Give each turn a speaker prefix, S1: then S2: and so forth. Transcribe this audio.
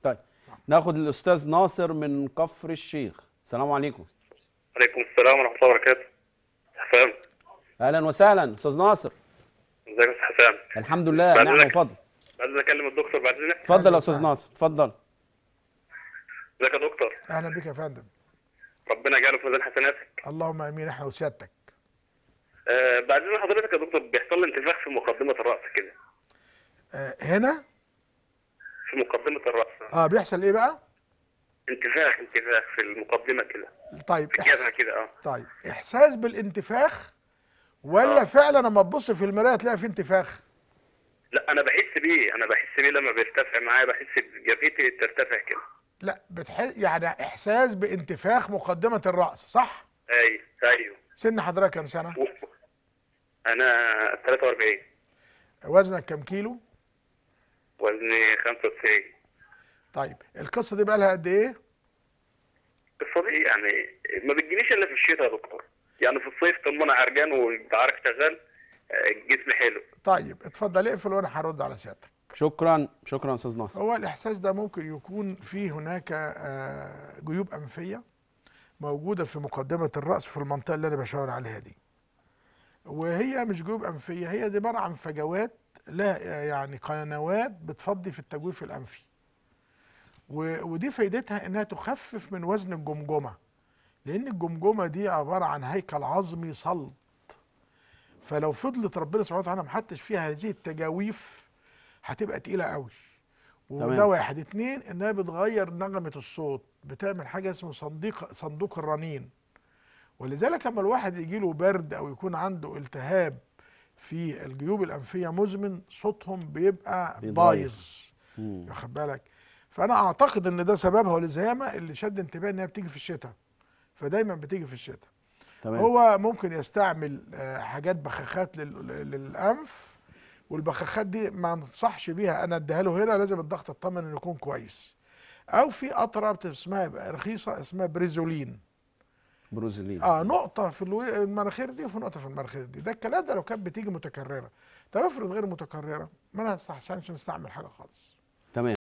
S1: طيب ناخد الاستاذ ناصر من كفر الشيخ السلام عليكم
S2: عليكم السلام ورحمة الله وبركاته حسام
S1: اهلا وسهلا استاذ ناصر
S2: ازيك يا أستاذ حسام
S1: الحمد لله
S2: بعد
S1: نعم
S2: إذنك.
S1: وفضل
S2: عايز اكلم الدكتور بعد اذنك
S1: اتفضل يا استاذ ناصر اتفضل
S2: ازيك يا دكتور
S3: اهلا بك يا فندم
S2: ربنا يجعله في ميزان حسناتك
S3: اللهم امين احنا وسيادتك
S2: آه بعد اذن حضرتك يا دكتور بيحصل لي انتفاخ في مقدمة الرأس كده
S3: آه هنا
S2: في مقدمة الرأس
S3: اه بيحصل ايه بقى
S2: انتفاخ انتفاخ في المقدمة كده
S3: طيب
S2: في الجبهة
S3: إحس...
S2: كده اه
S3: طيب احساس بالانتفاخ ولا
S2: آه.
S3: فعلا لما تبص في المرايه تلاقي في انتفاخ
S2: لا انا بحس بيه انا بحس بيه لما بيرتفع معايا بحس جبهتي ترتفع كده
S3: لا بتحس يعني احساس بانتفاخ مقدمه الراس صح
S2: ايوه ايوه
S3: سن حضرتك كام سنه
S2: و- انا 43
S3: وزنك كام كيلو
S2: وزني 95
S3: طيب القصه دي بقى لها قد ايه
S2: القصه دي يعني ما بتجينيش الا في الشتاء يا دكتور يعني في الصيف طول ما انا عرجان والعرق شغال آه، جسمي حلو
S3: طيب اتفضل اقفل وانا هرد على سيادتك
S1: شكرا شكرا استاذ ناصر
S3: هو الإحساس ده ممكن يكون في هناك آه، جيوب أنفية موجودة في مقدمة الرأس في المنطقة اللي أنا بشاور عليها دي وهي مش جيوب أنفية هي دي عبارة عن فجوات لا يعني قنوات بتفضي في التجويف الأنفي و- ودي فايدتها إنها تخفف من وزن الجمجمة لأن الجمجمة دي عبارة عن هيكل عظمي صلب فلو فضلت ربنا سبحانه وتعالى محطش فيها هذه التجاويف هتبقى تقيلة قوي وده
S1: تمام.
S3: واحد اتنين انها بتغير نغمة الصوت بتعمل حاجة اسمه صندوق صندوق الرنين ولذلك لما الواحد يجي له برد او يكون عنده التهاب في الجيوب الانفية مزمن صوتهم بيبقى
S1: بيتغير.
S3: بايظ
S1: مم.
S3: واخد بالك فانا اعتقد ان ده سببها ولزيامة اللي شد انتباهي انها بتيجي في الشتاء فدايما بتيجي في الشتاء
S1: تمام
S3: هو ممكن يستعمل آه، حاجات بخاخات لل- للانف والبخاخات دي ما انصحش بيها انا اديها له هنا لازم الضغط اطمن انه يكون كويس او في قطره بت- اسمها بقى رخيصه اسمها بريزولين
S1: بروزلين
S3: اه نقطه في الو- المناخير دي وفي نقطه في المناخير دي ده الكلام ده لو كانت بتيجي متكرره طب افرض غير متكرره ما انا استحسنش نستعمل حاجه خالص